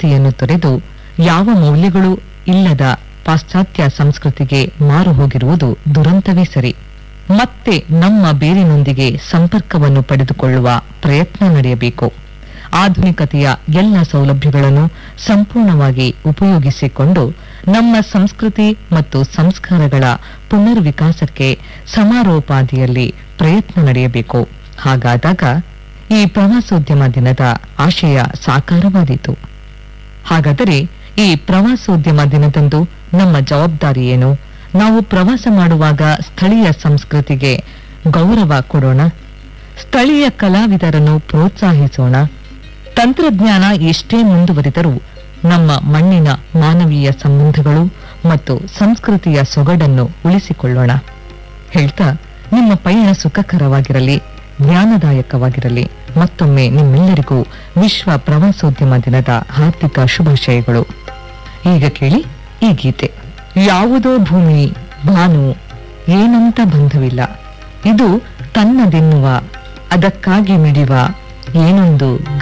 ಘನತೆಯನ್ನು ತೊರೆದು ಯಾವ ಮೌಲ್ಯಗಳು ಇಲ್ಲದ ಪಾಶ್ಚಾತ್ಯ ಸಂಸ್ಕೃತಿಗೆ ಮಾರು ಹೋಗಿರುವುದು ದುರಂತವೇ ಸರಿ ಮತ್ತೆ ನಮ್ಮ ಬೇರಿನೊಂದಿಗೆ ಸಂಪರ್ಕವನ್ನು ಪಡೆದುಕೊಳ್ಳುವ ಪ್ರಯತ್ನ ನಡೆಯಬೇಕು ಆಧುನಿಕತೆಯ ಎಲ್ಲ ಸೌಲಭ್ಯಗಳನ್ನು ಸಂಪೂರ್ಣವಾಗಿ ಉಪಯೋಗಿಸಿಕೊಂಡು ನಮ್ಮ ಸಂಸ್ಕೃತಿ ಮತ್ತು ಸಂಸ್ಕಾರಗಳ ಪುನರ್ವಿಕಾಸಕ್ಕೆ ಸಮಾರೋಪಾದಿಯಲ್ಲಿ ಪ್ರಯತ್ನ ನಡೆಯಬೇಕು ಹಾಗಾದಾಗ ಈ ಪ್ರವಾಸೋದ್ಯಮ ದಿನದ ಆಶಯ ಸಾಕಾರವಾದೀತು ಹಾಗಾದರೆ ಈ ಪ್ರವಾಸೋದ್ಯಮ ದಿನದಂದು ನಮ್ಮ ಜವಾಬ್ದಾರಿ ಏನು ನಾವು ಪ್ರವಾಸ ಮಾಡುವಾಗ ಸ್ಥಳೀಯ ಸಂಸ್ಕೃತಿಗೆ ಗೌರವ ಕೊಡೋಣ ಸ್ಥಳೀಯ ಕಲಾವಿದರನ್ನು ಪ್ರೋತ್ಸಾಹಿಸೋಣ ತಂತ್ರಜ್ಞಾನ ಎಷ್ಟೇ ಮುಂದುವರಿದರೂ ನಮ್ಮ ಮಣ್ಣಿನ ಮಾನವೀಯ ಸಂಬಂಧಗಳು ಮತ್ತು ಸಂಸ್ಕೃತಿಯ ಸೊಗಡನ್ನು ಉಳಿಸಿಕೊಳ್ಳೋಣ ಹೇಳ್ತಾ ನಿಮ್ಮ ಪಯಣ ಸುಖಕರವಾಗಿರಲಿ ಜ್ಞಾನದಾಯಕವಾಗಿರಲಿ ಮತ್ತೊಮ್ಮೆ ನಿಮ್ಮೆಲ್ಲರಿಗೂ ವಿಶ್ವ ಪ್ರವಾಸೋದ್ಯಮ ದಿನದ ಹಾರ್ದಿಕ ಶುಭಾಶಯಗಳು ಈಗ ಕೇಳಿ ಈ ಗೀತೆ ಯಾವುದೋ ಭೂಮಿ ಭಾನು ಏನಂತ ಬಂಧವಿಲ್ಲ ಇದು ತನ್ನದೆನ್ನುವ ಅದಕ್ಕಾಗಿ ಮಿಡಿವ ಏನೊಂದು